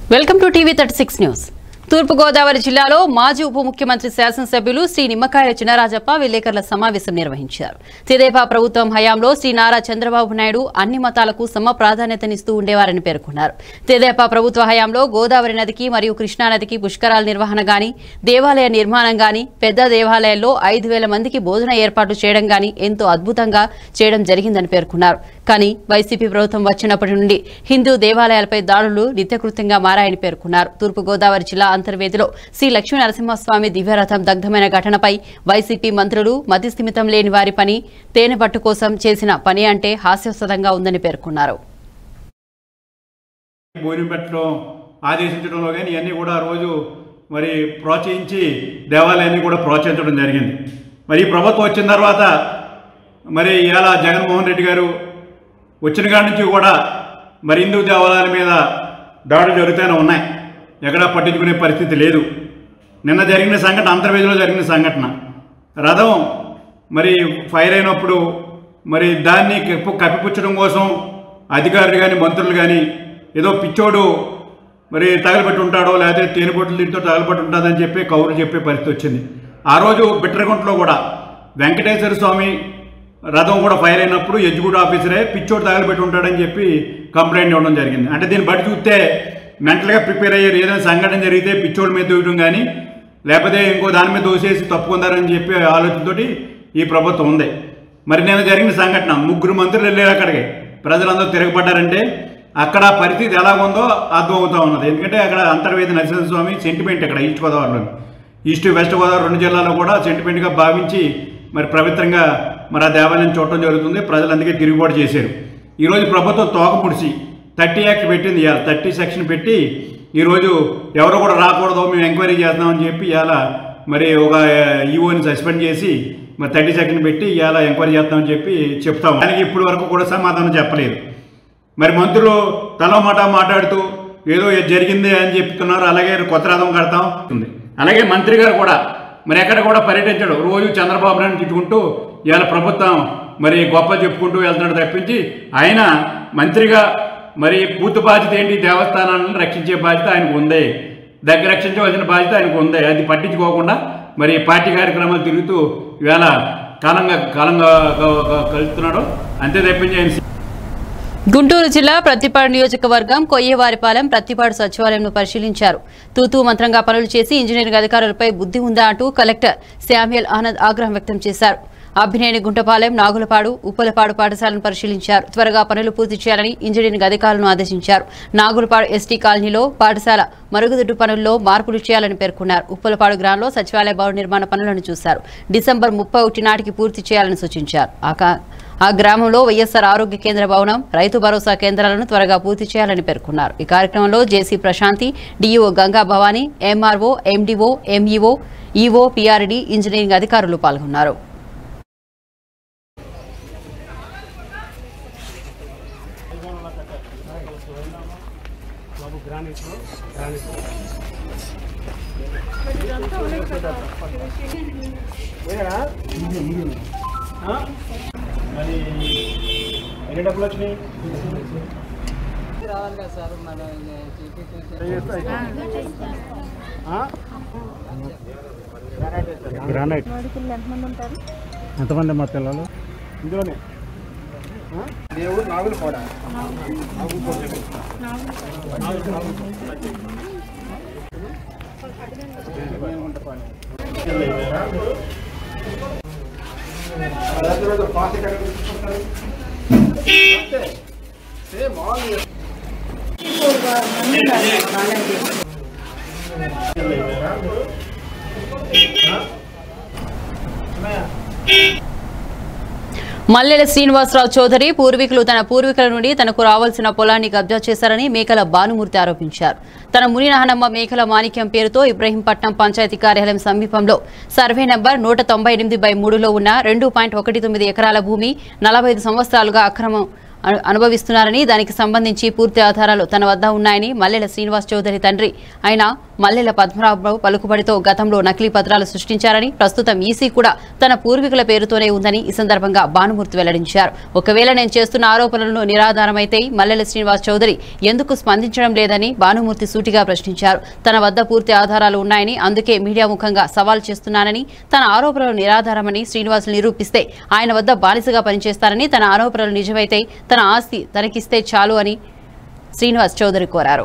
Welcome to TV thirty six news Turpugodavari జిల్లాలో మాజీ ఉప ముఖ్యమంత్రి శాసనసభ్యులు శ్రీ నిమ్మకాయల చినరాజప్ప విలేకరుల సమావేశం నిర్వహించారు తెదేపా ప్రభుత్వం హయాంలో శ్రీ నారా చంద్రబాబు నాయుడు అన్ని మతాలకు సమ ప్రాధాన్యతనిస్తూ ఉండేవారని పేర్కొన్నారు తెదేపా ప్రభుత్వ హయాంలో గోదావరి నదికి మరియు కృష్ణా నదికి పుష్కరాల నిర్వహణ గాని దేవాలయ నిర్మాణం గాని పెద్ద దేవాలయాల్లో ఐదు వేల మందికి భోజన ఏర్పాటు చేయడం గాని ఎంతో అద్భుతంగా చేయడం జరిగిందని పేర్కొన్నారు కానీ వైసీపీ ప్రభుత్వం వచ్చినప్పటి నుండి హిందూ దేవాలయాలపై దాడులు నిత్యకృత్యంగా మారాయని పేర్కొన్నారు తూర్పుగోదావరి జిల్లా అంతర్వేదిలో శ్రీ లక్ష్మీ నరసింహస్వామి దివ్యరథం దగ్ధమైన ఘటనపై వైసీపీ మంత్రులు మతిస్థిమితం లేని వారి పని తేనెపట్టు కోసం చేసిన పని అంటే హాస్యాస్పదంగా ఉందని పేర్కొన్నారు భోజనం పెట్టడం ఆదేశించడంలో కానీ ఇవన్నీ కూడా ఆ రోజు మరి ప్రోత్సహించి దేవాలయాన్ని కూడా ప్రోత్సహించడం జరిగింది మరి ఈ ప్రభుత్వం వచ్చిన తర్వాత మరి ఇలా జగన్మోహన్ రెడ్డి గారు వచ్చిన కాడి నుంచి కూడా మరి హిందూ దేవాలయాల మీద దాడులు జరుగుతూనే ఉన్నాయి ఎక్కడా పట్టించుకునే పరిస్థితి లేదు నిన్న జరిగిన సంఘటన అంతర్వేదిలో జరిగిన సంఘటన రథం మరి ఫైర్ అయినప్పుడు మరి దాన్ని కప్పు కప్పిపుచ్చడం కోసం అధికారులు కానీ మంత్రులు కానీ ఏదో పిచ్చోడు మరి తగలబెట్టి ఉంటాడో లేకపోతే తేనెపొట్లు దీంతో తగలబెట్టి ఉంటుందని చెప్పి కౌరు చెప్పే పరిస్థితి వచ్చింది ఆ రోజు బిట్రగుంటలో కూడా వెంకటేశ్వర స్వామి రథం కూడా ఫైర్ అయినప్పుడు ఎగ్జిక్యూటివ్ ఆఫీసరే పిచ్చోడు తగలబెట్టి ఉంటాడని చెప్పి కంప్లైంట్ ఇవ్వడం జరిగింది అంటే దీన్ని బట్టి చూస్తే మెంటల్గా ప్రిపేర్ అయ్యారు ఏదైనా సంఘటన జరిగితే పిచ్చోడి మీద దూయడం కానీ లేకపోతే ఇంకో దాని మీద దోసేసి తప్పుకుందారని చెప్పి ఆలోచనతోటి ఈ ప్రభుత్వం ఉంది మరి నేను జరిగిన సంఘటన ముగ్గురు మంత్రులు వెళ్ళారు అక్కడికి ప్రజలందరూ తిరగబడ్డారంటే అక్కడ పరిస్థితి ఎలా ఉందో అర్థమవుతా ఉన్నది ఎందుకంటే అక్కడ అంతర్వేది నరసింహస్వామి సెంటిమెంట్ ఇక్కడ ఈస్ట్ గోదావరిలో ఈస్ట్ వెస్ట్ గోదావరి రెండు జిల్లాలో కూడా సెంటిమెంట్గా భావించి మరి పవిత్రంగా మరి ఆ దేవాలయం చూడటం జరుగుతుంది ప్రజలు అందుకే తిరుగుబాటు చేశారు ఈరోజు ప్రభుత్వం తోక పుడిచి థర్టీ యాక్ట్ పెట్టింది ఇవాళ థర్టీ సెక్షన్ పెట్టి ఈరోజు ఎవరు కూడా రాకూడదు మేము ఎంక్వైరీ చేద్దామని చెప్పి ఇవాళ మరి ఒక ఈఓని సస్పెండ్ చేసి మరి థర్టీ సెకండ్ పెట్టి ఇవాళ ఎంక్వైరీ చేద్దామని చెప్పి చెప్తాం దానికి ఇప్పటి వరకు కూడా సమాధానం చెప్పలేదు మరి మంత్రులు తలో మాట మాట్లాడుతూ ఏదో ఇది జరిగింది అని చెప్తున్నారు అలాగే కొత్త రథం కడతాం ఉంది అలాగే మంత్రి గారు కూడా మరి ఎక్కడ కూడా పర్యటించడు రోజు చంద్రబాబు నాయుడు తిట్టుకుంటూ ఇవాళ ప్రభుత్వం మరి గొప్ప చెప్పుకుంటూ వెళ్తున్నాడు తప్పించి ఆయన మంత్రిగా మరి పూర్తి బాధ్యత ఏంటి దేవస్థానాలను రక్షించే బాధ్యత ఆయనకు ఉంది దగ్గర రక్షించవలసిన బాధ్యత ఆయనకు ఉంది అది పట్టించుకోకుండా మరి పార్టీ కార్యక్రమాలు తిరుగుతూ ఇవాళ కాలంగా కాలంగా కలుస్తున్నాడు అంతే తప్పించి ఆయన గుంటూరు జిల్లా ప్రత్తిపాడు నియోజకవర్గం కొయ్యవారిపాలెం ప్రత్తిపాడు సచివాలయంను పరిశీలించారు తూతూ మంత్రంగా పనులు చేసి ఇంజనీరింగ్ అధికారులపై బుద్ధి ఉందా అంటూ కలెక్టర్ శామ్యుయల్ ఆనంద్ ఆగ్రహం వ్యక్తం చేశారు అభినేని గుంటపాలెం నాగులపాడు ఉప్పలపాడు పాఠశాలను పరిశీలించారు త్వరగా పనులు పూర్తి చేయాలని ఇంజనీరింగ్ అధికారులను ఆదేశించారు నాగులపాడు ఎస్టీ కాలనీలో పాఠశాల మరుగుదొడ్డు పనుల్లో మార్పులు చేయాలని పేర్కొన్నారు ఉప్పలపాడు గ్రామంలో సచివాలయ భవన నిర్మాణ పనులను చూశారు డిసెంబర్ ముప్పై ఒకటి నాటికి పూర్తి చేయాలని సూచించారు ఆ కా- ఆ గ్రామంలో వైఎస్ఆర్ ఆరోగ్య కేంద్ర భవనం రైతు భరోసా కేంద్రాలను త్వరగా పూర్తి చేయాలని పేర్కొన్నారు ఈ కార్యక్రమంలో JC Prasanthi DEO Ganga Bhavani MRO MDO MEO EO PRD engineering అధికారులు పాల్గొన్నారు మరి ఎన్ని డబ్బులు వచ్చినాయి రావాలి కదా సార్ మన గ్రానైట్ పిల్లలు ఎంతమంది ఉంటారు ఎంతమంది మా పిల్లలు ఇందులోనే దేవుడు నాగులు కూడా మల్లెల శ్రీనివాసరావు చౌదరి పూర్వీకులు తన పూర్వీకుల నుండి తనకు రావాల్సిన పొలాన్ని కబ్జా చేశారని మేకల భానుమూర్తి ఆరోపించారు తన ముని నాహనమ్మ మేకల మాణిక్యం పేరుతో ఇబ్రహీంపట్నం పంచాయతీ కార్యాలయం సమీపంలో సర్వే నంబర్ నూట తొంభై ఎనిమిది బై మూడులో ఉన్న రెండు పాయింట్ ఒకటి తొమ్మిది ఎకరాల భూమి నలభై ఐదు సంవత్సరాలుగా అక్రమం అను- అనుభవిస్తున్నారని దానికి సంబంధించి పూర్తి ఆధారాలు తన వద్ద ఉన్నాయని మల్లెల శ్రీనివాస్ చౌదరి తండ్రి ఆయన మల్లెల పద్మనాభరావు పలుకుబడితో గతంలో నకిలీ పత్రాలు సృష్టించారని ప్రస్తుతం ఈసీ కూడా తన పూర్వీకుల పేరుతోనే ఉందని ఈ సందర్భంగా భానుమూర్తి వెల్లడించారు ఒకవేళ నేను చేస్తున్న ఆరోపణలను నిరాధారమైతే మల్లెల శ్రీనివాస్ చౌదరి ఎందుకు స్పందించడం లేదని భానుమూర్తి సూటిగా ప్రశ్నించారు తన వద్ద పూర్తి ఆధారాలు ఉన్నాయని అందుకే మీడియా ముఖంగా సవాల్ చేస్తున్నానని తన ఆరోపణలు నిరాధారమని శ్రీనివాస్ నిరూపిస్తే ఆయన వద్ద బానిసగా పనిచేస్తారని తన ఆరోపణలు నిజమైతే తన ఆస్తి తనకిస్తే చాలు అని శ్రీనివాస్ చౌదరి కోరారు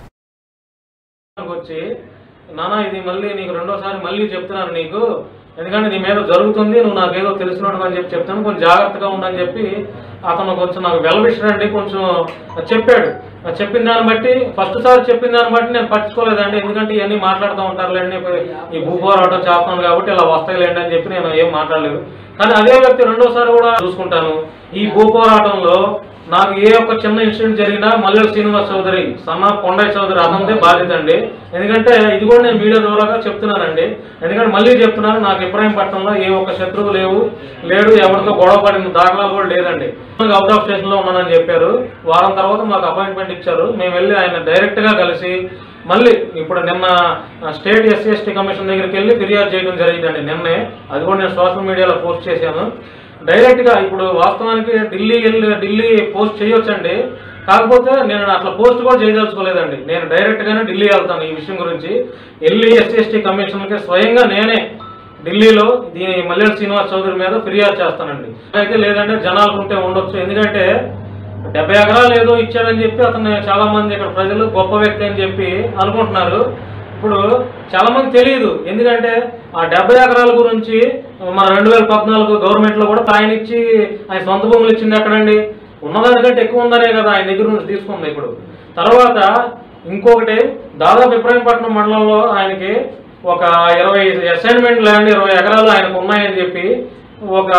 వచ్చి నానా ఇది మళ్ళీ నీకు రెండోసారి మళ్ళీ చెప్తున్నాను నీకు ఎందుకంటే నీ మీద జరుగుతుంది నువ్వు నాకేదో తెలిసినట్టు అని చెప్పి చెప్తాను కొంచెం జాగ్రత్తగా ఉండని చెప్పి అతను కొంచెం నాకు వెలవిషడండి కొంచెం చెప్పాడు ఆ చెప్పిన దాన్ని బట్టి ఫస్ట్ సారి చెప్పిన దాన్ని బట్టి నేను పట్టించుకోలేదండి ఎందుకంటే ఇవన్నీ మాట్లాడుతూ ఉంటారులేండి ఈ భూపోరాటం చేస్తున్నాను కాబట్టి ఇలా వస్తాయిలేండి అని చెప్పి నేను ఏం మాట్లాడలేదు కానీ అదే వ్యక్తి రెండోసారి కూడా చూసుకుంటాను ఈ భూపోరాటంలో నాకు ఏ ఒక్క చిన్న ఇన్సిడెంట్ జరిగినా మల్లెల శ్రీనివాస్ చౌదరి సన్న కొండయ్య చౌదరి అతనిదే బాధ్యత అండి ఎందుకంటే ఇది కూడా నేను మీడియా ద్వారాగా చెప్తున్నానండి ఎందుకంటే మళ్ళీ చెప్తున్నాను నాకు ఇబ్రాహీంపట్నంలో ఏ ఒక్క శత్రువు లేవు లేడు ఎవరితో గొడవ పడిన దాఖలాలు కూడా లేదండి అవుట్ ఆఫ్ స్టేషన్ లో ఉన్నానని చెప్పారు వారం తర్వాత మాకు అపాయింట్మెంట్ ఇచ్చారు మేము వెళ్ళి ఆయన డైరెక్ట్ గా కలిసి మళ్ళీ ఇప్పుడు నిన్న స్టేట్ ఎస్సీ ఎస్టీ కమిషన్ దగ్గరికి వెళ్ళి ఫిర్యాదు చేయడం జరిగిందండి నిన్నే అది కూడా నేను సోషల్ మీడియాలో పోస్ట్ చేశాను డైరెక్ట్ గా ఇప్పుడు వాస్తవానికి ఢిల్లీ వెళ్ళి ఢిల్లీ పోస్ట్ చేయొచ్చండి కాకపోతే నేను అట్లా పోస్ట్ కూడా చేయదలుచుకోలేదండి నేను డైరెక్ట్ గానే ఢిల్లీ వెళ్తాను ఈ విషయం గురించి వెళ్ళి ఎస్సీ ఎస్టీ కమిషన్కి స్వయంగా నేనే ఢిల్లీలో దీని మల్లెల శ్రీనివాస్ చౌదరి మీద ఫిర్యాదు చేస్తానండి అయితే లేదంటే జనాలు ఉంటే ఉండొచ్చు ఎందుకంటే డెబ్బై ఎకరాలు ఏదో ఇచ్చాడని చెప్పి అతను చాలా మంది ఇక్కడ ప్రజలు గొప్ప వ్యక్తి అని చెప్పి అనుకుంటున్నారు ఇప్పుడు చాలా మంది తెలియదు ఎందుకంటే ఆ డెబ్బై ఎకరాల గురించి మన రెండు వేల పద్నాలుగు గవర్నమెంట్ లో కూడా ఆయన ఇచ్చి ఆయన సొంత భూములు ఇచ్చింది ఎక్కడండి ఉన్నదానికంటే ఎక్కువ ఉందనే కదా ఆయన దగ్గర నుంచి తీసుకుంది ఇప్పుడు తర్వాత ఇంకొకటి దాదాపు ఇబ్రాహీంపట్నం మండలంలో ఆయనకి ఒక ఇరవై అసైన్మెంట్ ల్యాండ్ ఇరవై ఎకరాలు ఆయనకు ఉన్నాయని చెప్పి ఒక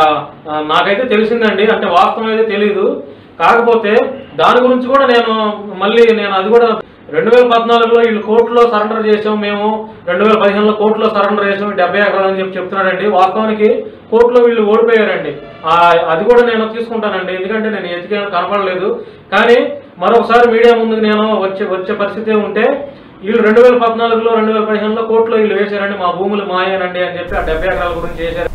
ఆ, నాకైతే తెలిసిందండి అంటే వాస్తవం అయితే తెలియదు కాకపోతే దాని గురించి కూడా నేను మళ్ళీ నేను అది కూడా రెండు వేల పద్నాలుగులో వీళ్ళు కోర్టులో సరెండర్ చేసాం మేము రెండు వేల పదిహేనులో కోర్టులో సరెండర్ చేసాం డెబ్బై ఎకరాలు అని చెప్పి చెప్తున్నాడండి వాస్తవానికి కోర్టులో వీళ్ళు ఓడిపోయారండి ఆ, అది కూడా నేను తీసుకుంటానండి ఎందుకంటే నేను ఎతికే కనపడలేదు కానీ మరొకసారి మీడియా ముందుకు నేను వచ్చే వచ్చే పరిస్థితి ఉంటే వీళ్ళు రెండు వేల పద్నాలుగులో రెండు వేల పదిహేనులో కోర్టులో వీళ్ళు వేశారండి మా భూములు మాయేనండి అని చెప్పి ఆ డెబ్బై ఎకరాల గురించి చేశారు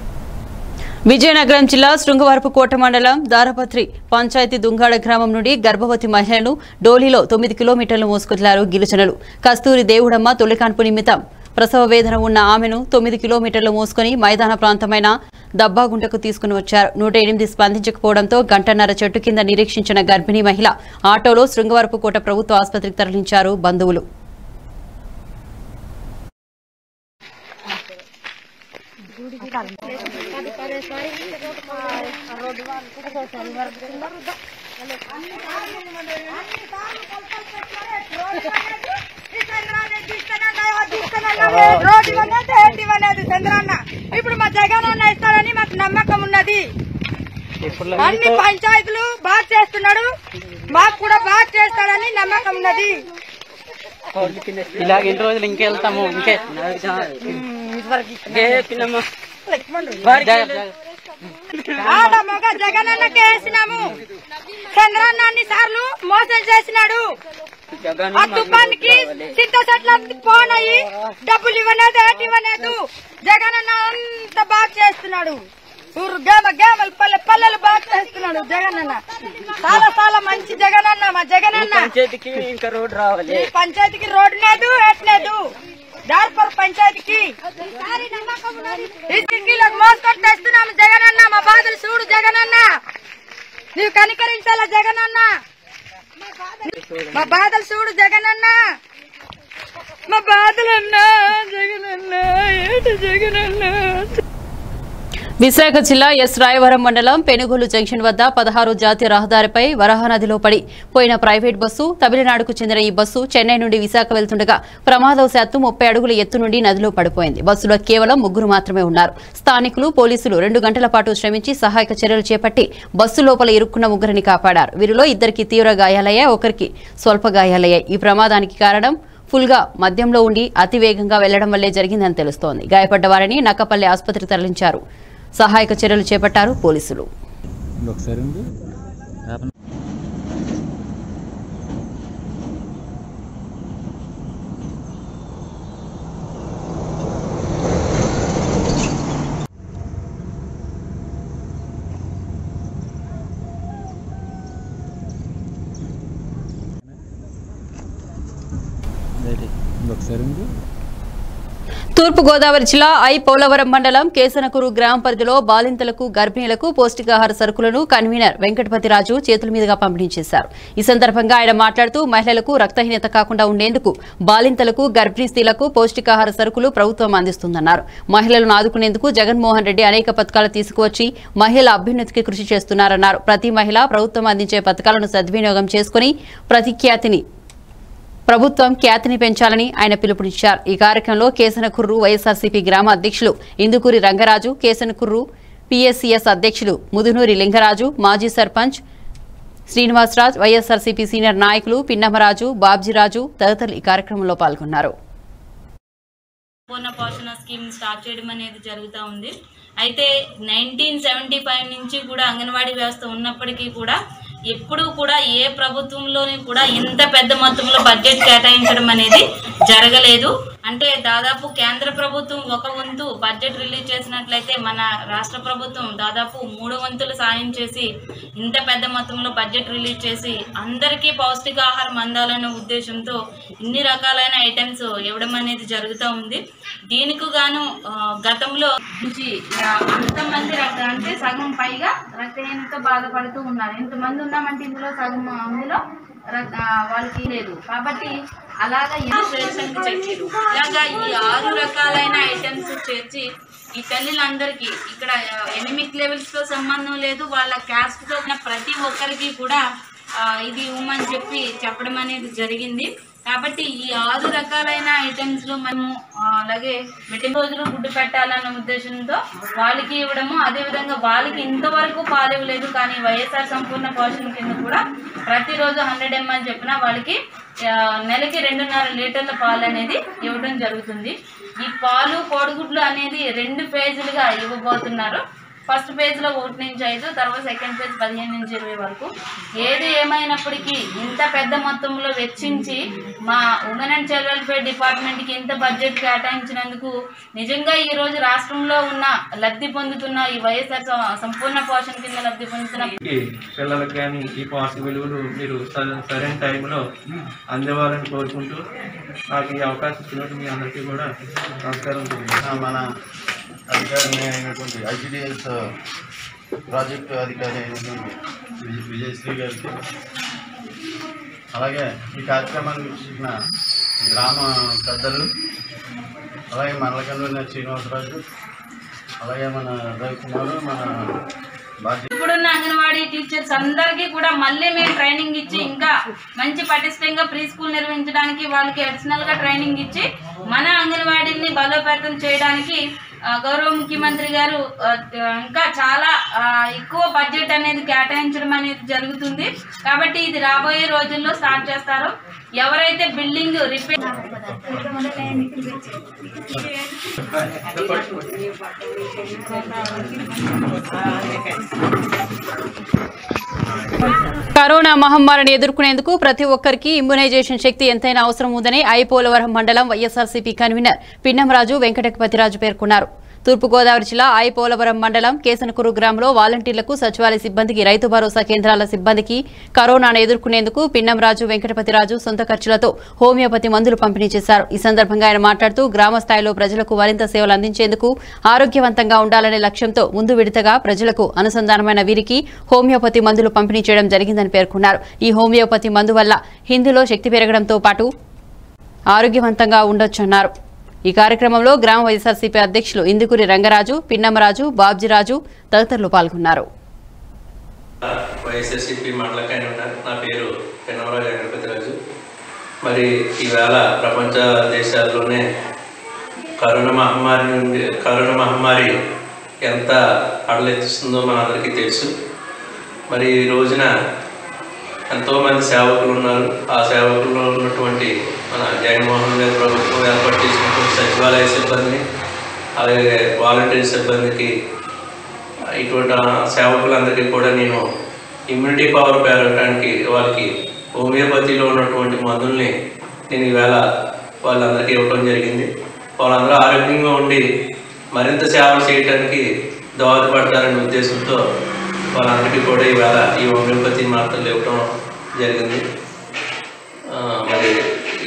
విజయనగరం జిల్లా శృంగవరపుకోట మండలం దారపత్రి పంచాయతీ దుంగాడ గ్రామం నుండి గర్భవతి మహిళను డోలీలో తొమ్మిది కిలోమీటర్లు మోసుకొదిలారు గిరిజనులు కస్తూరి దేవుడమ్మ తొలికాన్పు నిమిత్తం ప్రసవ వేదన ఉన్న ఆమెను తొమ్మిది కిలోమీటర్లు మోసుకొని మైదాన ప్రాంతమైన దబ్బాగుంటకు తీసుకుని వచ్చారు నూట ఎనిమిది స్పందించకపోవడంతో గంటన్నర చెట్టు కింద నిరీక్షించిన గర్భిణీ మహిళ ఆటోలో శృంగవరపుకోట ప్రభుత్వ ఆసుపత్రికి తరలించారు బంధువులు రోడ్డు అనేది ఏంటి అనేది చంద్రన్న ఇప్పుడు మా జగన్ అన్న ఇస్తాడని మాకు నమ్మకం ఉన్నది అన్ని పంచాయతీలు బాగా చేస్తున్నాడు మాకు కూడా బాగా చేస్తాడని నమ్మకం ఉన్నది ఇలాగ ఎన్ని రోజులు ఇంకెళ్తాము ఇంకే ఏ పిల్లమ్మ ఆడ మగ జగన్ అన్నకే వేసినాము చంద్రన్న అన్ని సార్లు మోసం చేసినాడు ఆ తుఫానికి చింత చెట్ల పోనయి డబ్బులు ఇవ్వలేదు ఏటి ఇవ్వలేదు జగన్ అన్న అంత బాగా చేస్తున్నాడు ఊరు గేమ గేమలు పల్లె పల్లెలు బాగా చేస్తున్నాడు జగన్ అన్న చాలా చాలా మంచి జగన్ అన్న మా జగన్ అన్న చేతికి ఇంకా రోడ్ రావాలి ఈ పంచాయతీకి రోడ్డు లేదు ఎట్లేదు దార్పర్ పంచాయతీకి ఇసుకీలకు మోసుకొని తెస్తున్నాము జగన్ అన్న మా బాధలు చూడు జగన్ అన్న నీవు కనికరించాలా జగన్ అన్న మా బాధలు చూడు జగన్ అన్న మా బాధలు అన్నా జగన్ అన్న ఏంటి జగన్ అన్న విశాఖ జిల్లా ఎస్ రాయవరం మండలం పెనుగోలు జంక్షన్ వద్ద పదహారు జాతీయ రహదారిపై వరహ నదిలో పడి పోయిన ప్రైవేట్ బస్సు తమిళనాడుకు చెందిన ఈ బస్సు చెన్నై నుండి విశాఖ వెళ్తుండగా ప్రమాదవశాత్తు ముప్పై అడుగుల ఎత్తు నుండి నదిలో పడిపోయింది బస్సులో కేవలం ముగ్గురు మాత్రమే ఉన్నారు స్థానికులు పోలీసులు రెండు గంటల పాటు శ్రమించి సహాయక చర్యలు చేపట్టి బస్సు లోపల ఇరుక్కున్న ముగ్గురిని కాపాడారు వీరిలో ఇద్దరికి తీవ్ర గాయాలయ్యాయి ఒకరికి స్వల్ప గాయాలయ్యాయి ఈ ప్రమాదానికి కారణం ఫుల్గా మద్యంలో ఉండి అతి వేగంగా వెళ్లడం వల్లే జరిగిందని తెలుస్తోంది గాయపడ్డ వారిని నక్కపల్లి ఆసుపత్రికి తరలించారు సహాయక చర్యలు చేపట్టారు పోలీసులు ఒకసారి ఉండు సరేండి తూర్పు గోదావరి జిల్లా ఐ పోలవరం మండలం కేసనకూరు గ్రామ పరిధిలో బాలింతలకు గర్భిణీలకు పౌష్టికాహార సరుకులను కన్వీనర్ వెంకటపతిరాజు చేతుల మీదుగా పంపిణీ చేశారు ఈ సందర్భంగా ఆయన మాట్లాడుతూ మహిళలకు రక్తహీనత కాకుండా ఉండేందుకు బాలింతలకు గర్భిణీ స్త్రీలకు పౌష్టికాహార సరుకులు ప్రభుత్వం అందిస్తుందన్నారు మహిళలను ఆదుకునేందుకు జగన్మోహన్ రెడ్డి అనేక పథకాలు తీసుకువచ్చి మహిళల అభ్యున్నతికి కృషి చేస్తున్నారన్నారు ప్రతి మహిళ ప్రభుత్వం అందించే పథకాలను సద్వినియోగం చేసుకుని ప్రతిఖ్యాతిని ప్రభుత్వం ఖ్యాతిని పెంచాలని ఆయన పిలుపునిచ్చారు ఈ కార్యక్రమంలో కేసనకుర్రు వైఎస్ఆర్సీపీ గ్రామ అధ్యక్షులు ఇందుకూరి రంగరాజు కేసనకుర్రు పిఎస్సిఎస్ అధ్యక్షులు ముదునూరి లింగరాజు మాజీ సర్పంచ్ శ్రీనివాసరాజ్ వైఎస్ఆర్సీపీ సీనియర్ నాయకులు పిన్నమరాజు బాబ్జీరాజు తదితరులు ఈ కార్యక్రమంలో పాల్గొన్నారు పూర్ణ పోషణ స్కీమ్ స్టార్ట్ చేయడం అనేది జరుగుతూ ఉంది అయితే నైన్టీన్ సెవెంటీ ఫైవ్ నుంచి కూడా అంగన్వాడీ వ్యవస్థ ఉన్నప్పటికీ కూడా ఎప్పుడూ కూడా ఏ ప్రభుత్వంలోని కూడా ఇంత పెద్ద మొత్తంలో బడ్జెట్ కేటాయించడం అనేది జరగలేదు అంటే దాదాపు కేంద్ర ప్రభుత్వం ఒక వంతు బడ్జెట్ రిలీజ్ చేసినట్లయితే మన రాష్ట్ర ప్రభుత్వం దాదాపు మూడు వంతులు సాయం చేసి ఇంత పెద్ద మొత్తంలో బడ్జెట్ రిలీజ్ చేసి అందరికీ పౌష్టికాహారం అందాలనే ఉద్దేశంతో ఇన్ని రకాలైన ఐటమ్స్ ఇవ్వడం అనేది జరుగుతూ ఉంది దీనికి గాను ఆ, గతంలో నుంచి ఆ, అంతమంది రక్త అంటే సగం పైగా రక్తహీనతో బాధపడుతూ ఉన్నారు ఎంతమంది ఉన్నామంటే ఇందులో సగం అందులో రక్- ఆ, వాళ్ళకి లేదు కాబట్టి అలాగా ఎన్నో స్టేషన్కి చేర్చారు ఇలాగా ఈ ఆరు రకాలైన ఐటమ్స్ చేర్చి ఈ తల్లులందరికీ ఇక్కడ ఎనిమిక్ లెవెల్స్ తో సంబంధం లేదు వాళ్ళ క్యాస్ట్ తో ఉన్న ప్రతి ఒక్కరికి కూడా ఆ, ఇది ఇవ్వమని చెప్పి చెప్పడం అనేది జరిగింది కాబట్టి ఈ ఆరు రకాలైన ఐటమ్స్ లో మనము ఆ, అలాగే మెట్టిన రోజులు గుడ్డు పెట్టాలన్న ఉద్దేశంతో వాళ్ళకి ఇవ్వడము అదే విధంగా వాళ్ళకి ఇంతవరకు పాలు ఇవ్వలేదు కానీ వైఎస్ఆర్ సంపూర్ణ పోషణ కింద కూడా ప్రతిరోజు హండ్రెడ్ ఎంఎల్ చెప్పిన వాళ్ళకి ఆ, నెలకి రెండున్నర లీటర్ల పాలు అనేది ఇవ్వడం జరుగుతుంది ఈ పాలు కోడిగుడ్లు అనేది రెండు ఫేజులుగా ఇవ్వబోతున్నారు ఫస్ట్ పేజ్ లో ఒకటి నుంచి ఐదు తర్వాత సెకండ్ పేజ్ పదిహేను నుంచి ఇరవై వరకు ఏది ఏమైనప్పటికీ ఇంత పెద్ద మొత్తంలో వెచ్చించి మా women and child welfare department కి ఇంత బడ్జెట్ కేటాయించినందుకు నిజంగా ఈ రోజు రాష్ట్రంలో ఉన్న లబ్ధి పొందుతున్న ఈ వైఎస్ఆర్ స- సంపూర్ణ పోషణ కింద లబ్ధి పొందుతున్న ఈ పిల్లలకు కానీ ఈ పోషక విలువలు మీరు సర- సరైన టైంలో అందేవాలని కోరుకుంటూ నాకు ఈ అవకాశం ఇచ్చినట్టు మీ అందరికీ కూడా నమస్కారం తెలియజేస్తున్నాను. మన అధికారిని అయినటువంటి ఐసిడిఎస్ ప్రాజెక్టు అధికారి అయినటువంటి విజయ- విజయశ్రీ గారికి అలాగే ఈ కార్యక్రమాన్ని వీక్షించిన గ్రామ పెద్దలు అలాగే మండల కన్వీనర్ శ్రీనివాసరాజు అలాగే మన రవికుమారు మన బాధ్యత ఇప్పుడున్న అంగన్వాడీ టీచర్స్ అందరికీ కూడా మళ్ళీ మేము ట్రైనింగ్ ఇచ్చి ఇంకా మంచి పటిష్టంగా ప్రీ స్కూల్ నిర్వహించడానికి వాళ్ళకి అడిషనల్ గా ట్రైనింగ్ ఇచ్చి మన అంగన్వాడీని బలోపేతం చేయడానికి ఆ, గౌరవ ముఖ్యమంత్రి గారు ఆ, ఇంకా చాలా ఆ, ఎక్కువ బడ్జెట్ అనేది కేటాయించడం అనేది జరుగుతుంది కాబట్టి ఇది రాబోయే రోజుల్లో స్టార్ట్ చేస్తారు ఎవరైతే బిల్డింగ్ రిపేర్ కరోనా మహమ్మారిని ఎదుర్కొనేందుకు ప్రతి ఒక్కరికి ఇమ్యునైజేషన్ శక్తి ఎంతైనా అవసరం ఉందని ఐపోలవరం మండలం వైఎస్ఆర్సీపీ కన్వీనర్ పిన్నంరాజు వెంకటపతిరాజు పేర్కొన్నారు తూర్పుగోదావరి జిల్లా ఐపోలవరం మండలం కేసనకూరు గ్రామంలో వాలంటీర్లకు సచివాలయ సిబ్బందికి రైతు భరోసా కేంద్రాల సిబ్బందికి కరోనాను ఎదుర్కొనేందుకు పిన్నంరాజు వెంకటపతిరాజు సొంత ఖర్చులతో హోమియోపతి మందులు పంపిణీ చేశారు ఈ సందర్భంగా ఆయన మాట్లాడుతూ గ్రామ స్థాయిలో ప్రజలకు మరింత సేవలు అందించేందుకు ఆరోగ్యవంతంగా ఉండాలనే లక్ష్యంతో ముందు విడతగా ప్రజలకు అనుసంధానమైన వీరికి హోమియోపతి మందులు పంపిణీ చేయడం జరిగిందని పేర్కొన్నారు ఈ హోమియోపతి మందు వల్ల హిందీలో శక్తి పెరగడంతో పాటు ఆరోగ్యవంతంగా ఉండొచ్చన్నారు ఈ కార్యక్రమంలో గ్రామ వైఎస్ఆర్సీపీ అధ్యక్షులు ఇందుకూరి రంగరాజు పిన్నమరాజు బాబ్జీరాజు తదితరులు పాల్గొన్నారు వైఎస్ఎస్సిపి మండల కన్వీనర్ నా పేరు పెన్నమరాజు వెంకటపతిరాజు మరి ఈవేళ ప్రపంచ దేశాల్లోనే కరోనా మహమ్మారి నుండి కరోనా మహమ్మారి ఎంత అడలెత్తిస్తుందో మనందరికీ తెలుసు మరి ఈ రోజున ఎంతోమంది సేవకులు ఉన్నారు ఆ సేవకుల్లో ఉన్నటువంటి మన జగన్మోహన్ గారి ప్రభుత్వం ఏర్పాటు చేసినటువంటి సచివాలయ సిబ్బందిని అలాగే వాలంటీర్ సిబ్బందికి ఇటువంటి ఆ సేవకులందరికీ కూడా నేను ఇమ్యూనిటీ పవర్ పెరగడానికి వాళ్ళకి హోమియోపతిలో ఉన్నటువంటి మందుల్ని నేను ఈవేళ వాళ్ళందరికీ ఇవ్వడం జరిగింది వాళ్ళందరూ ఆరోగ్యంగా ఉండి మరింత సేవలు చేయడానికి దోహదపడతారనే ఉద్దేశంతో వాళ్ళందరికీ కూడా ఈవేళ ఈ హోమియోపతి మాత్రలు ఇవ్వడం జరిగింది ఆ, మరి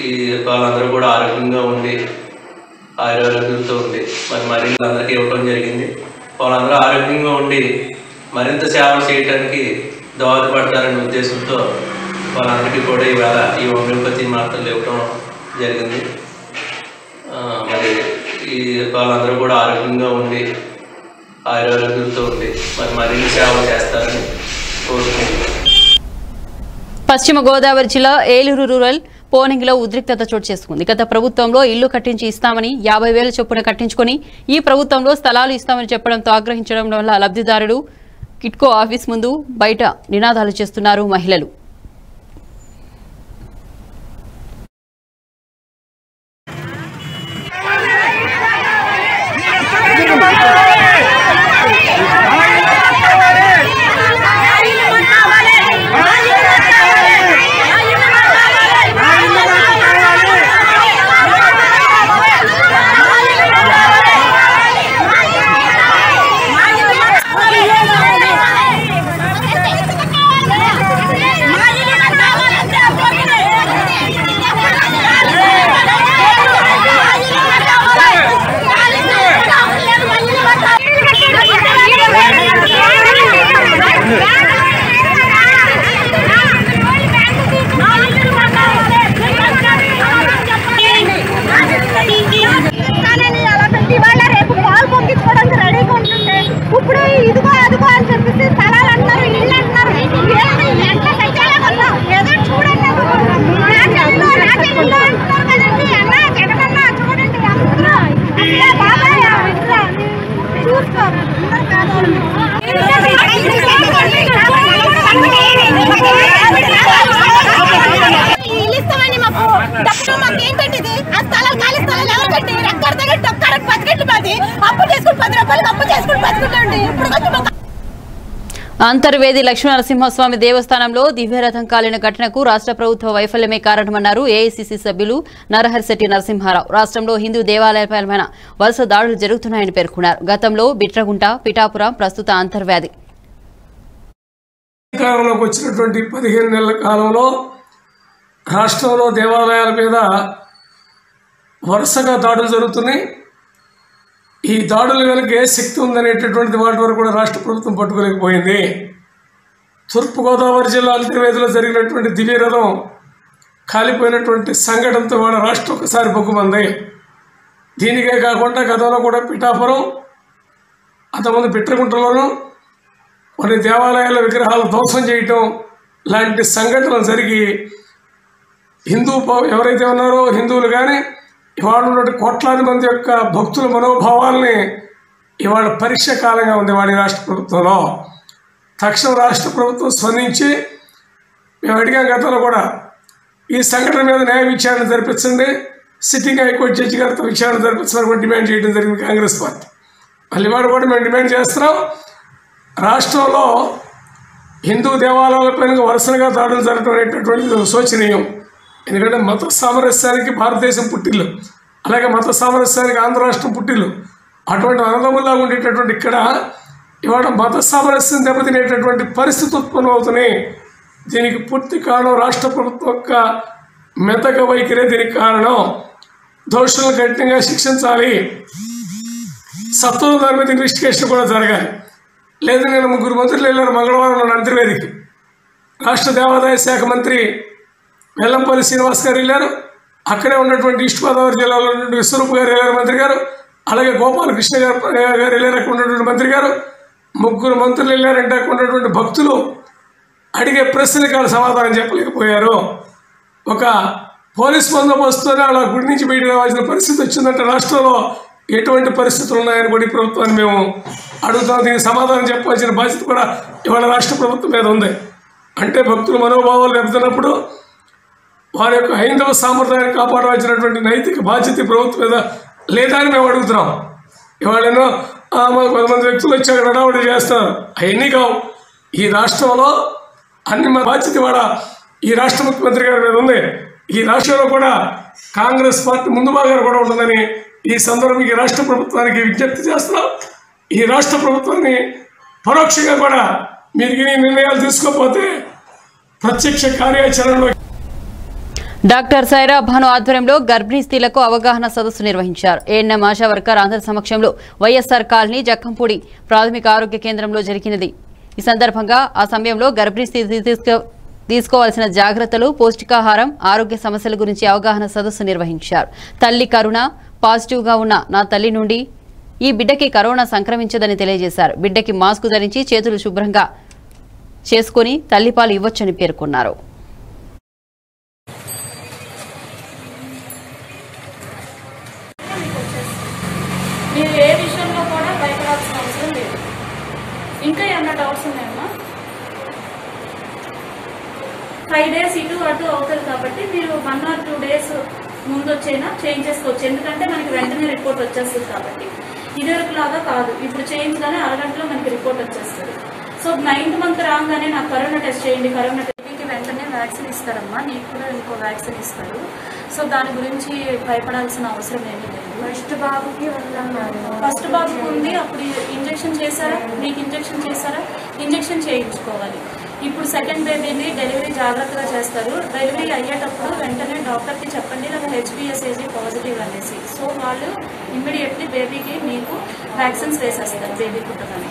ఈ వాళ్ళందరూ కూడా ఆరోగ్యంగా ఉండి ఆరోగ్యంతో ఉండి మరి మరింత అందరికీ ఇవ్వడం జరిగింది వాళ్ళందరూ ఆరోగ్యంగా ఉండి మరింత సేవ చేయడానికి దోహదపడతారనే ఉద్దేశంతో వాళ్ళందరికీ కూడా ఈవేళ ఈ హోమియోపతి మాత్రలు ఇవ్వడం జరిగింది ఆ, మరి ఈ వాళ్ళందరూ కూడా ఆరోగ్యంగా ఉండి ఆరోగ్యంతో ఉండి మరి మరిన్ని సేవ చేస్తారని కోరుకుంటున్నాను పశ్చిమ గోదావరి జిల్లా ఏలూరు రూరల్ పోనింగ్లో ఉద్రిక్తత చోటు చేసుకుంది గత ప్రభుత్వంలో ఇల్లు కట్టించి ఇస్తామని యాభై వేల చొప్పున కట్టించుకొని ఈ ప్రభుత్వంలో స్థలాలు ఇస్తామని చెప్పడంతో ఆగ్రహించడం వల్ల లబ్ధిదారుడు కిట్కో ఆఫీస్ ముందు బయట నినాదాలు చేస్తున్నారు మహిళలు ఇప్పుడు ఇదిగో అదిగో అని చెప్పేసి స్థలాలు అంటున్నారు ఇల్లు అంటున్నారు ఏమి ఎట్లా కట్టాలో కొన్నాం ఏదో చూడండి రాజ్యంలో రాజ్యంలో అంటున్నారు కదండి అన్న జగనన్న చూడండి అందరూ అసలే బాబాయ్ ఆ ఇంట్లో చూసుకో అందరూ ఇల్లు ఇస్తామని మాకు డబ్బు మాకు ఏంటంటే ఇది ఆ స్థలాలు ఖాళీ స్థలాలు ఎవరు కట్టి ఎక్కడ దగ్గర డొక్కారని పది పది అప్పు చేసుకుని పది రూపాయలు అప్పు చేసుకుని బతుకుంటండి ఇప్పుడు కొంచెం మాకు అంతర్వేది లక్ష్మీనరసింహస్వామి దేవస్థానంలో దివ్యరథం కాలిన ఘటనకు రాష్ట్ర ప్రభుత్వ వైఫల్యమే కారణమన్నారు ఏఐసీసీ సభ్యులు నరహరిశెట్టి నరసింహారావు రాష్ట్రంలో హిందూ దేవాలయాలపైన వరుస దాడులు జరుగుతున్నాయని పేర్కొన్నారు గతంలో బిట్రగుంట పిఠాపురం ప్రస్తుత అంతర్వేది అధికారంలోకి వచ్చినటువంటి పదిహేను నెలల కాలంలో రాష్ట్రంలో దేవాలయాల మీద వరుసగా దాడులు జరుగుతున్నాయి ఈ దాడుల వెనుక ఏ శక్తి ఉందనేటటువంటిది వాటి వరకు కూడా రాష్ట్ర ప్రభుత్వం పట్టుకోలేకపోయింది తూర్పుగోదావరి జిల్లా అంతర్వేదిలో జరిగినటువంటి దివ్యరథం కాలిపోయినటువంటి సంఘటనతో వాళ్ళ రాష్ట్రం ఒకసారి బొగ్గుమంది దీనికే కాకుండా గతంలో కూడా పిఠాపురం అంతకుముందు పిట్రగుంటలోనూ కొన్ని దేవాలయాల విగ్రహాలు ధ్వంసం చేయటం లాంటి సంఘటనలు జరిగి హిందూ పౌ- ఎవరైతే ఉన్నారో హిందువులు కానీ ఇవాళ ఉన్నటువంటి కోట్లాది మంది యొక్క భక్తుల మనోభావాల్ని ఇవాళ పరీక్ష కాలంగా ఉంది వాడి రాష్ట్ర ప్రభుత్వంలో తక్షణం రాష్ట్ర ప్రభుత్వం స్పందించి మేము అడిగాం గతంలో కూడా ఈ సంఘటన మీద న్యాయ విచారణ జరిపించండి సిట్టింగ్ హైకోర్టు జడ్జి గారితో విచారణ జరిపించమని కూడా డిమాండ్ చేయడం జరిగింది కాంగ్రెస్ పార్టీ మళ్ళీ వాడు కూడా మేము డిమాండ్ చేస్తున్నాం రాష్ట్రంలో హిందూ దేవాలయాలపైన వరుసగా దాడులు జరగడం అనేటటువంటిది ఒక శోచనీయం ఎందుకంటే మత సామరస్యానికి భారతదేశం పుట్టిల్లు అలాగే మత సామరస్యానికి ఆంధ్ర రాష్ట్రం పుట్టిల్లు అటువంటి అన్నదమ్ముల్లా ఉండేటటువంటి ఇక్కడ ఇవాళ మత సామరస్యం దెబ్బతినేటటువంటి పరిస్థితి ఉత్పన్నం అవుతున్నాయి దీనికి పూర్తి కారణం రాష్ట్ర ప్రభుత్వం యొక్క మెతక వైఖరే దీనికి కారణం దోషులను కఠినంగా శిక్షించాలి సత్వరం దాని మీద ఇన్వెస్టిగేషన్ కూడా జరగాలి లేదు నేను ముగ్గురు మంత్రులు వెళ్ళారు మంగళవారం నాడు అంతర్వేదికి రాష్ట్ర దేవాదాయ శాఖ మంత్రి వెల్లంపల్లి శ్రీనివాస్ గారు వెళ్ళారు అక్కడే ఉన్నటువంటి ఈస్ట్ గోదావరి జిల్లాలో ఉన్నటువంటి విశ్వరూప్ గారు వెళ్ళారు మంత్రి గారు అలాగే గోపాలకృష్ణ గారు గారు వెళ్ళారు అక్కడ ఉన్నటువంటి మంత్రి గారు ముగ్గురు మంత్రులు వెళ్ళారంటే అక్కడ ఉన్నటువంటి భక్తులు అడిగే ప్రశ్నలకు వాళ్ళు సమాధానం చెప్పలేకపోయారు ఒక పోలీస్ బందోబస్తుతోనే అలా గుడి నుంచి బయట రావాల్సిన పరిస్థితి వచ్చిందంటే రాష్ట్రంలో ఎటువంటి పరిస్థితులు ఉన్నాయని కూడా ఈ ప్రభుత్వాన్ని మేము అడుగుతాం దీనికి సమాధానం చెప్పాల్సిన బాధ్యత కూడా ఇవాళ రాష్ట్ర ప్రభుత్వం మీద ఉంది అంటే భక్తుల మనోభావాలు దెబ్బతిన్నప్పుడు వారి యొక్క హైందవ సాంప్రదాయాన్ని కాపాడవలసినటువంటి నైతిక బాధ్యత ఈ ప్రభుత్వం మీద లేదా అని మేము అడుగుతున్నాం ఇవాళ ఎన్నో ఆ, మాకు కొంతమంది వ్యక్తులు వచ్చి అక్కడ హడావుడి చేస్తారు అవన్నీ కావు ఈ రాష్ట్రంలో అన్ని మా బాధ్యత ఇవాళ ఈ రాష్ట్ర ముఖ్యమంత్రి గారి మీద ఉంది ఈ రాష్ట్రంలో కూడా కాంగ్రెస్ పార్టీ ముందు భాగాన కూడా ఉంటుందని ఈ సందర్భంగా ఈ రాష్ట్ర ప్రభుత్వానికి విజ్ఞప్తి చేస్తున్నాం ఈ రాష్ట్ర ప్రభుత్వాన్ని పరోక్షంగా కూడా మీరు ఈ నిర్ణయాలు తీసుకోకపోతే ప్రత్యక్ష కార్యాచరణలో డాక్టర్ సైరా భాను ఆధ్వర్యంలో గర్భిణీ స్త్రీలకు అవగాహన సదస్సు నిర్వహించారు ఏఎన్ఎం ఆశా వర్కర్ అందరి సమక్షంలో వైఎస్ఆర్ కాలనీ జక్కంపూడి ప్రాథమిక ఆరోగ్య కేంద్రంలో జరిగినది ఈ సందర్భంగా ఆ సమయంలో గర్భిణీ స్త్రీ తీసుకో తీసుకోవాల్సిన జాగ్రత్తలు పౌష్టికాహారం ఆరోగ్య సమస్యల గురించి అవగాహన సదస్సు నిర్వహించారు తల్లి కరుణ పాజిటివ్గా ఉన్న నా తల్లి నుండి ఈ బిడ్డకి కరోనా సంక్రమించదని తెలియజేశారు బిడ్డకి మాస్క్ ధరించి చేతులు శుభ్రంగా చేసుకుని తల్లిపాలు ఇవ్వొచ్చని పేర్కొన్నారు మీరు ఏ విషయంలో కూడా భయపడాల్సిన అవసరం లేదు ఇంకా ఏమన్నా డౌట్స్ ఉన్నాయమ్మా ఫైవ్ డేస్ ఇటు అటు అవుతుంది కాబట్టి మీరు వన్ ఆర్ టూ డేస్ ముందు వచ్చైనా చేంజ్ చేసుకోవచ్చు ఎందుకంటే మనకి వెంటనే రిపోర్ట్ వచ్చేస్తుంది కాబట్టి ఇదివరకు లాగా కాదు ఇప్పుడు చేయించగానే అరగంటలో మనకి రిపోర్ట్ వచ్చేస్తుంది సో నైన్త్ మంత్ రాగానే నాకు కరోనా టెస్ట్ చేయండి కరోనా టెస్ట్కి వెంటనే వ్యాక్సిన్ ఇస్తారమ్మా నీకు కూడా ఇంకో వ్యాక్సిన్ ఇస్తారు సో దాని గురించి భయపడాల్సిన అవసరం ఏమీ లేదు ఫస్ట్ బాబుకి ఫస్ట్ బాబుకి ఉంది అప్పుడు ఇంజెక్షన్ చేశారా నీకు ఇంజెక్షన్ చేశారా ఇంజెక్షన్ చేయించుకోవాలి ఇప్పుడు సెకండ్ బేబీని డెలివరీ జాగ్రత్తగా చేస్తారు డెలివరీ అయ్యేటప్పుడు వెంటనే డాక్టర్కి చెప్పండి నాకు హెచ్బిఎస్ఏజీ పాజిటివ్ అనేసి సో వాళ్ళు ఇమ్మీడియట్లీ బేబీకి మీకు వ్యాక్సిన్స్ వేసేస్తారు బేబీ పుట్టగానే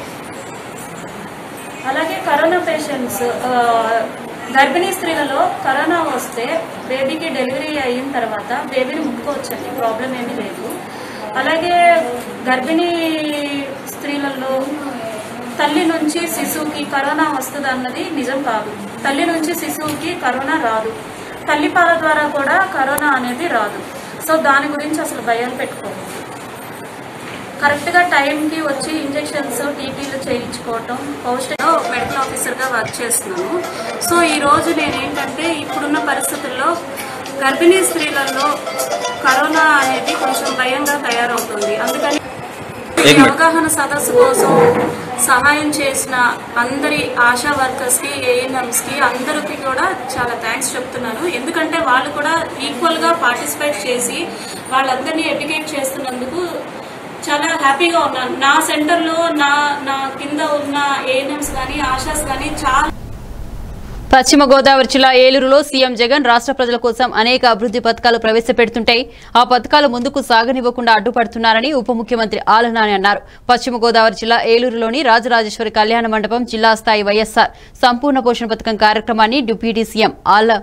అలాగే కరోనా పేషెంట్స్ గర్భిణీ స్త్రీలలో కరోనా వస్తే బేబీకి డెలివరీ అయిన తర్వాత బేబీని ముట్టుకోవచ్చండి ప్రాబ్లం ఏమీ లేదు అలాగే గర్భిణీ స్త్రీలలో తల్లి నుంచి శిశువుకి కరోనా వస్తుంది అన్నది నిజం కాదు తల్లి నుంచి శిశువుకి కరోనా రాదు తల్లి పాల ద్వారా కూడా కరోనా అనేది రాదు సో దాని గురించి అసలు భయాలు పెట్టుకోవద్దు కరెక్ట్గా టైంకి వచ్చి ఇంజెక్షన్స్ టీటీలు చేయించుకోవటం పౌష్టిక మెడికల్ ఆఫీసర్గా వర్క్ చేస్తున్నాను సో ఈ రోజు నేను ఏంటంటే ఇప్పుడున్న పరిస్థితుల్లో గర్భిణీ స్త్రీలలో కరోనా అనేది కొంచెం భయంగా తయారవుతుంది అందుకని ఈ అవగాహన సదస్సు కోసం సహాయం చేసిన అందరి ఆశా వర్కర్స్ కి ఏఎన్ఎంస్ కి అందరికి కూడా చాలా థ్యాంక్స్ చెప్తున్నాను ఎందుకంటే వాళ్ళు కూడా ఈక్వల్ గా పార్టిసిపేట్ చేసి వాళ్ళందరినీ ఎడ్యుకేట్ చేస్తున్నందుకు చాలా హ్యాపీగా ఉన్నాను నా సెంటర్లో నా నా కింద ఉన్న ఏఎన్ఎంస్ కానీ ఆశాస్ కానీ చాలా పశ్చిమ గోదావరి జిల్లా ఏలూరులో సీఎం జగన్ రాష్ట్ర ప్రజల కోసం అనేక అభివృద్ధి పథకాలు ప్రవేశపెడుతుంటే ఆ పథకాలు ముందుకు సాగనివ్వకుండా అడ్డుపడుతున్నారని ఉప ముఖ్యమంత్రి ఆలనాని అన్నారు పశ్చిమ గోదావరి జిల్లా ఏలూరులోని రాజరాజేశ్వరి కళ్యాణ మండపం జిల్లా స్థాయి వైఎస్ఆర్ సంపూర్ణ పోషణ పథకం కార్యక్రమాన్ని డిప్యూటీ సీఎం ఆళ్ల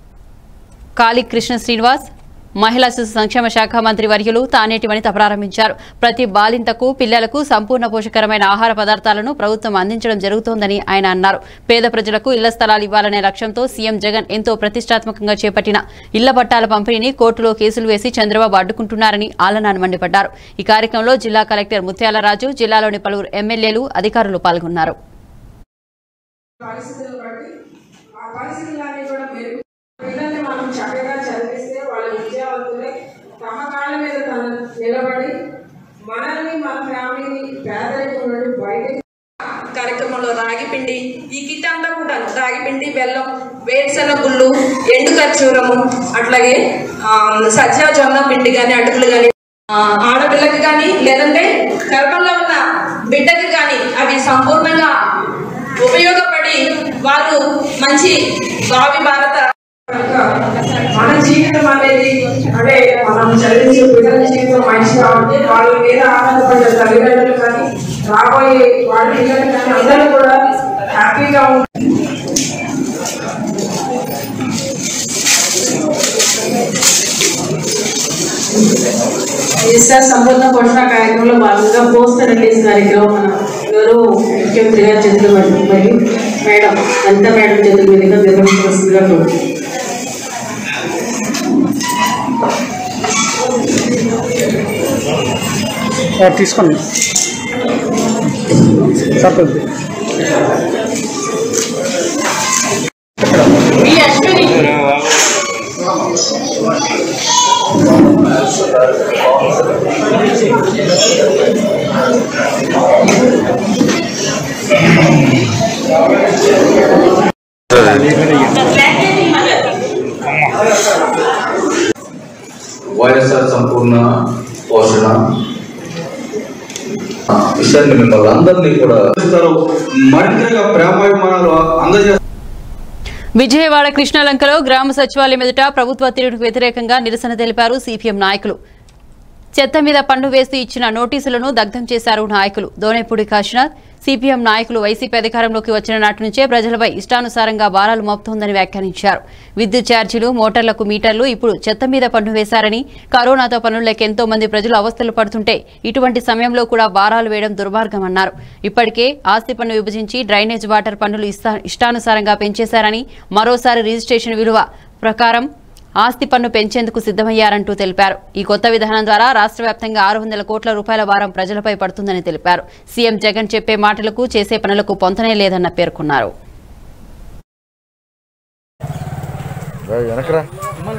కాళీ కృష్ణ శ్రీనివాస్ మహిళా శిశు సంక్షేమ శాఖ మంత్రి వర్యులు తానేటి వనిత ప్రారంభించారు ప్రతి బాలింతకు పిల్లలకు సంపూర్ణ పోషకరమైన ఆహార పదార్థాలను ప్రభుత్వం అందించడం జరుగుతోందని ఆయన అన్నారు పేద ప్రజలకు ఇళ్ల స్థలాలు ఇవ్వాలనే లక్ష్యంతో సీఎం జగన్ ఎంతో ప్రతిష్టాత్మకంగా చేపట్టిన ఇళ్ల పట్టాల పంపిణీని కోర్టులో కేసులు వేసి చంద్రబాబు అడ్డుకుంటున్నారని ఆలనాని మండిపడ్డారు ఈ కార్యక్రమంలో జిల్లా కలెక్టర్ ముత్యాలరాజు జిల్లాలోని పలువురు ఎమ్మెల్యేలు అధికారులు పాల్గొన్నారు పరిస్థితులు బట్టి ఆ పరిస్థితులన్నీ కూడా మెరుగు పిల్లల్ని మనం చక్కగా చదివిస్తే వాళ్ళు విద్యావంతులై తమ కాళ్ళ మీద తను నిలబడి మనల్ని మన ఫ్యామిలీని పేదరికం నుండి బయటకి కార్యక్రమంలో రాగి పిండి ఈ కిట్ అంతా కూడా రాగి పిండి బెల్లం వేరుశెనగ గుళ్ళు ఎండు ఖర్జూరము అట్లాగే ఆ, సజ్జ జొన్న పిండి కానీ అటుకులు కానీ ఆడపిల్లకి కానీ లేదంటే గర్భంలో ఉన్న బిడ్డకి కానీ అవి సంపూర్ణంగా ఉపయోగపడి వారు మంచి భావి భారత మన జీవితం అనేది అంటే మనం చదివించే పిల్లల జీవితం మంచిగా ఉంటే వాళ్ళ మీద ఆధారపడ్డ తల్లిదండ్రులు కానీ రాబోయే వాళ్ళ పిల్లలు కానీ అందరూ కూడా హ్యాపీగా ఉంటారు వైఎస్ఆర్ సంపూర్ణ పోషణ కార్యక్రమంలో భాగంగా పోస్టర్ రిలీజ్ కార్యక్రమం మన గౌరవ ముఖ్యమంత్రి గారి చేతుల మీదుగా మరియు మేడం అంత మేడం చేతుల మీదుగా నిర్వహించవలసిందిగా కోరుతున్నాను తీసుకోండి సరిపోద్ది మీ అశ్విని వైఎస్ఆర్ సంపూర్ణ పోషణ ఆ విషయాన్ని మిమ్మల్ని అందరినీ కూడా మరింతగా ప్రేమాభిమానాలు అందజేస్తారు విజయవాడ కృష్ణలంకలో గ్రామ సచివాలయం ఎదుట ప్రభుత్వ తీరుకు వ్యతిరేకంగా నిరసన తెలిపారు సిపిఎం నాయకులు చెత్త మీద పన్ను వేస్తూ ఇచ్చిన నోటీసులను దగ్ధం చేశారు నాయకులు దోనేపూడి కాశీనాథ్ సిపిఎం నాయకులు వైసీపీ అధికారంలోకి వచ్చిన నాటి నుంచే ప్రజలపై ఇష్టానుసారంగా భారాలు మోపుతోందని వ్యాఖ్యానించారు విద్యుత్ ఛార్జీలు మోటార్లకు మీటర్లు ఇప్పుడు చెత్త మీద పన్ను వేశారని కరోనాతో పనులేక ఎంతో మంది ప్రజలు అవస్థలు పడుతుంటే ఇటువంటి సమయంలో కూడా భారాలు వేయడం దుర్మార్గమన్నారు ఇప్పటికే ఆస్తి పన్ను విభజించి డ్రైనేజ్ వాటర్ పన్నులు ఇస్తా- ఇష్టానుసారంగా పెంచేశారని మరోసారి రిజిస్ట్రేషన్ విలువ ప్రకారం ఆస్తి పన్ను పెంచేందుకు సిద్దమయ్యారంటూ తెలిపారు ఈ కొత్త విధానం ద్వారా రాష్ట్ర వ్యాప్తంగా ఆరు వందల కోట్ల రూపాయల భారం ప్రజలపై పడుతుందని తెలిపారు సీఎం జగన్ చెప్పే మాటలకు చేసే పనులకు పొంతనే లేదన్న పేర్కొన్నారు వెనకరా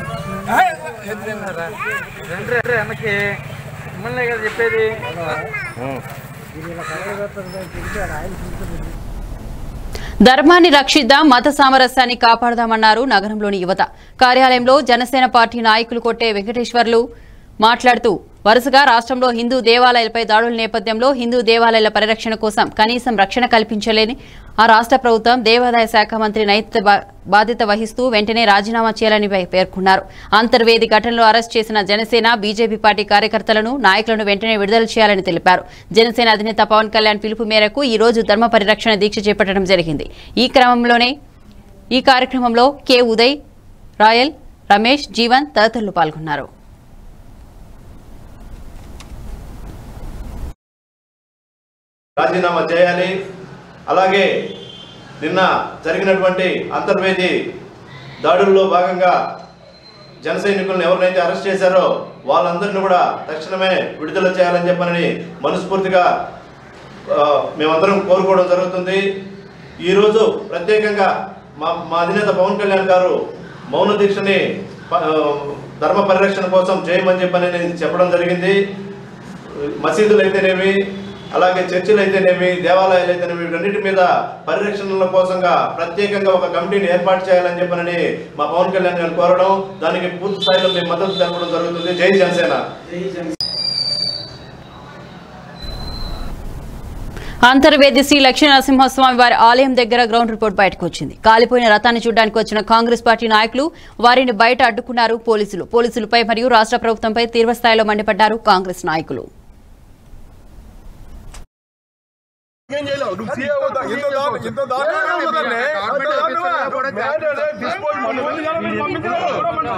వెనక్కి మిమ్మల్ని కదా చెప్పేది ధర్మాన్ని రక్షిద్దాం మత సామరస్యాన్ని కాపాడదామన్నారు నగరంలోని యువత కార్యాలయంలో జనసేన పార్టీ నాయకులు కొట్టే వెంకటేశ్వర్లు మాట్లాడుతూ వరుసగా రాష్ట్రంలో హిందూ దేవాలయాలపై దాడుల నేపథ్యంలో హిందూ దేవాలయాల పరిరక్షణ కోసం కనీసం రక్షణ కల్పించలేని ఆ రాష్ట్ర ప్రభుత్వం దేవాదాయ శాఖ మంత్రి నైతిక బా- బాధ్యత వహిస్తూ వెంటనే రాజీనామా చేయాలని పే- పేర్కొన్నారు అంతర్వేది ఘటనలో అరెస్ట్ చేసిన జనసేన బీజేపీ పార్టీ కార్యకర్తలను నాయకులను వెంటనే విడుదల చేయాలని తెలిపారు జనసేన అధినేత పవన్ కళ్యాణ్ పిలుపు మేరకు ఈ రోజు ధర్మ పరిరక్షణ దీక్ష చేపట్టడం జరిగింది ఈ క్రమంలోనే ఈ కార్యక్రమంలో కె ఉదయ్ రాయల్ రమేష్ జీవన్ తదితరులు పాల్గొన్నారు రాజీనామా చేయాలి అలాగే నిన్న జరిగినటువంటి అంతర్వేది దాడుల్లో భాగంగా జన సైనికులను ఎవరినైతే అరెస్ట్ చేశారో వాళ్ళందరినీ కూడా తక్షణమే విడుదల చేయాలని చెప్పనని మనస్ఫూర్తిగా ఆ, మేమందరం కోరుకోవడం జరుగుతుంది ఈరోజు ప్రత్యేకంగా మా మా అధినేత పవన్ కళ్యాణ్ గారు మౌన దీక్షని ప- ఆ, ధర్మ పరిరక్షణ కోసం చేయమని చెప్పని నేను చెప్పడం జరిగింది మసీదులు అయితేనేమి అలాగే చర్చిలు అయితేనేమి దేవాలయాలు అయితేనేమి వీటన్నిటి మీద పరిరక్షణల కోసంగా ప్రత్యేకంగా ఒక కమిటీని ఏర్పాటు చేయాలని చెప్పనని మా పవన్ కళ్యాణ్ గారిని కోరడం దానికి పూర్తి స్థాయిలో మేము మద్దతు తెలపడం జరుగుతుంది జై జనసేన అంతర్వేది శ్రీ లక్ష్మీ నరసింహస్వామి వారి ఆలయం దగ్గర గ్రౌండ్ రిపోర్ట్ బయటకు వచ్చింది కాలిపోయిన రథాన్ని చూడడానికి వచ్చిన కాంగ్రెస్ పార్టీ నాయకులు వారిని బయట అడ్డుకున్నారు పోలీసులు పోలీసులపై మరియు రాష్ట్ర ప్రభుత్వంపై తీవ్రస్థాయిలో మండిపడ్డారు కాంగ్రెస్ నాయకులు ఏం చేయలేవు నువ్వు సీఏ అవుతా ఇంత దారుణం ఇంత దారుణంగా ఉందండి. ఇంత దారుణమా? బ్యాడ్ అంటే డిస్పోజ్ మనం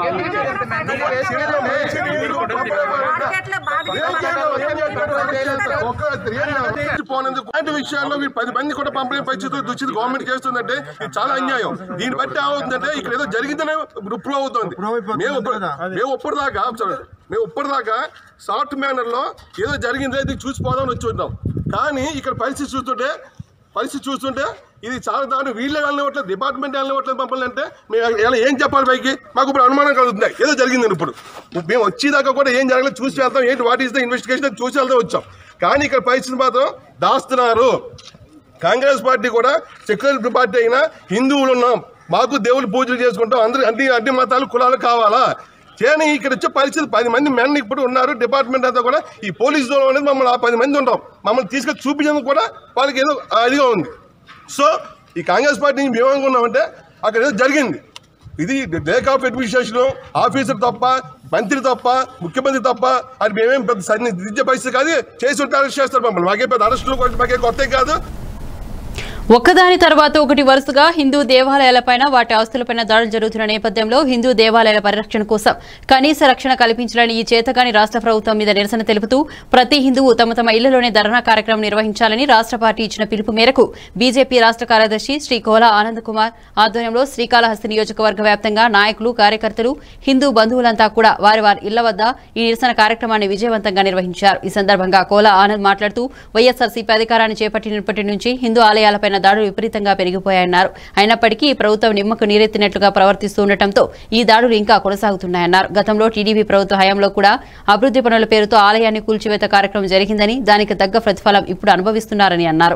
పోనందుకు ఇలాంటి విషయాల్లో మీరు పది మంది కూడా పంపిణీ పరిస్థితులు దుస్థితి గవర్నమెంట్ చేస్తుందంటే ఇది చాలా అన్యాయం దీన్ని బట్టి ఏమవుతుందంటే ఇక్కడ ఏదో జరిగిందనే ప్రూవ్ అవుతుంది మేము ఇప్పుడు- మేము ఇప్పటిదాకా sorry, మేము ఇప్పటిదాకా సాఫ్ట్ మేనర్ లో ఏదో జరిగిందో ఇది చూసిపోదామని వచ్చి ఉన్నాం కానీ ఇక్కడ పరిస్థితి చూస్తుంటే పరిస్థితి చూస్తుంటే ఇది చాలా దాని వీళ్ళే వెళ్ళనివ్వట్లేదు డిపార్ట్మెంట్ వెళ్ళనివ్వట్లేదు మమ్మల్ని అంటే మేము ఎలా ఏం చెప్పాలి పైకి మాకు ఇప్పుడు అనుమానం కలుగుతుంది ఏదో జరిగింది ఇప్పుడు మేము వచ్చేదాకా కూడా ఏం జరగలేదు చూసి వెళ్తాం ఏంటి వాట్ ఈస్ ద ఇన్వెస్టిగేషన్ చూసి వెళ్తాం వచ్చాం కానీ ఇక్కడ పరిస్థితి మాత్రం దాస్తున్నారు కాంగ్రెస్ పార్టీ కూడా సెక్యులర్ పార్టీ అయినా హిందువులు ఉన్నాం మాకు దేవుళ్ళు పూజలు చేసుకుంటాం అందరూ అన్ని అన్ని మతాలు కులాలు కావాలా చేయని ఇక్కడ వచ్చే పరిస్థితి పది మంది మెన్ ఇప్పుడు ఉన్నారు డిపార్ట్మెంట్ అంతా కూడా ఈ పోలీస్ దూరం అనేది మమ్మల్ని ఆ పది మంది ఉంటాం మమ్మల్ని తీసుకొని చూపించేందుకు కూడా వాళ్ళకి ఏదో అదిగా ఉంది సో ఈ కాంగ్రెస్ పార్టీ మేము ఏమనుకున్నామంటే అక్కడ ఏదో జరిగింది ఇది లేక్ ఆఫ్ అడ్మినిస్ట్రేషన్ ఆఫీసర్ తప్ప మంత్రి తప్ప ముఖ్యమంత్రి తప్ప అది మేమేం పెద్ద సన్ని దిద్దే పరిస్థితి కాదు చేసి ఉంటే అరెస్ట్ చేస్తారు మమ్మల్ని మాకే పెద్ద అరెస్టులు మాకే కొత్త కాదు ఒక్కదాని తర్వాత ఒకటి వరుసగా హిందూ దేవాలయాలపైన వాటి ఆస్తులపైన దాడులు జరుగుతున్న నేపథ్యంలో హిందూ దేవాలయాల పరిరక్షణ కోసం కనీస రక్షణ కల్పించాలని ఈ చేతగాని రాష్ట్ర ప్రభుత్వం మీద నిరసన తెలుపుతూ ప్రతి హిందువు తమ తమ ఇళ్లలోనే ధర్నా కార్యక్రమం నిర్వహించాలని రాష్ట్ర పార్టీ ఇచ్చిన పిలుపు మేరకు బీజేపీ రాష్ట్ర కార్యదర్శి శ్రీ కోలా ఆనంద్ కుమార్ ఆధ్వర్యంలో శ్రీకాళహస్తి నియోజకవర్గ వ్యాప్తంగా నాయకులు కార్యకర్తలు హిందూ బంధువులంతా కూడా వారి వారి ఇళ్ల వద్ద ఈ నిరసన కార్యక్రమాన్ని విజయవంతంగా నిర్వహించారు ఈ సందర్భంగా కోలా ఆనంద్ మాట్లాడుతూ వైఎస్ఆర్సీపీ అధికారాన్ని చేపట్టినప్పటి నుంచి హిందూ ఆలయాలపైన దాడులు విపరీతంగా పెరిగిపోయాయన్నారు అయినప్పటికీ ఈ ప్రభుత్వం నిమ్మకు నీరెత్తినట్లుగా ప్రవర్తిస్తూ ఉండటంతో ఈ దాడులు ఇంకా కొనసాగుతున్నాయన్నారు గతంలో టీడీపీ ప్రభుత్వ హయాంలో కూడా అభివృద్ధి పనుల పేరుతో ఆలయాన్ని కూల్చివేత కార్యక్రమం జరిగిందని దానికి తగ్గ ప్రతిఫలం ఇప్పుడు అనుభవిస్తున్నారని అన్నారు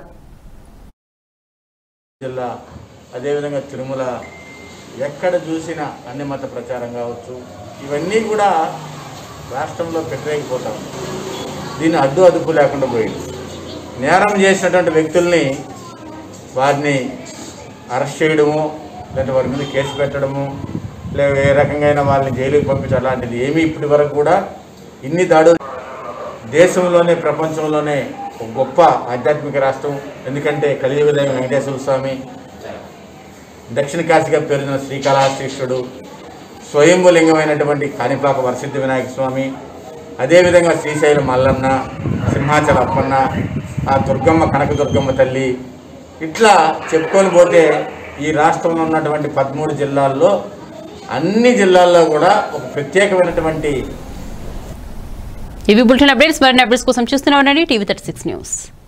జిల్లా అదేవిధంగా తిరుమల ఎక్కడ చూసినా అన్ని మత ప్రచారం కావచ్చు ఇవన్నీ కూడా రాష్ట్రంలో పెట్టలేకపోతా ఉంది దీన్ని అడ్డు అదుపు లేకుండా పోయింది నేరం చేసినటువంటి వ్యక్తుల్ని వారిని అరెస్ట్ చేయడము లేదా వారి మీద కేసు పెట్టడము లేదా ఏ రకంగా వాళ్ళని జైలుకి పంపించడం అలాంటిది ఏమీ ఇప్పటి వరకు కూడా ఇన్ని దాడులు దేశంలోనే ప్రపంచంలోనే ఒక గొప్ప ఆధ్యాత్మిక రాష్ట్రం ఎందుకంటే కలియుగ దైవం వెంకటేశ్వర స్వామి దక్షిణ కాశీగా పేరున్న శ్రీకాళహస్తీశ్వరుడు స్వయంభులింగమైనటువంటి కాణిపాక వరసిద్ధి వినాయక స్వామి అదేవిధంగా శ్రీశైలం మల్లన్న సింహాచల అప్పన్న ఆ దుర్గమ్మ కనకదుర్గమ్మ తల్లి ఇట్లా చెప్పుకొని పోతే ఈ రాష్ట్రంలో ఉన్నటువంటి పదమూడు జిల్లాల్లో అన్ని జిల్లాల్లో కూడా ఒక ప్రత్యేకమైనటువంటి ఇవి బులెటిన్ అప్డేట్స్ మరిన్ని అప్డేట్స్ కోసం చూస్తూనే ఉండండి టీవీ థర్టీ సిక్స్ న్యూస్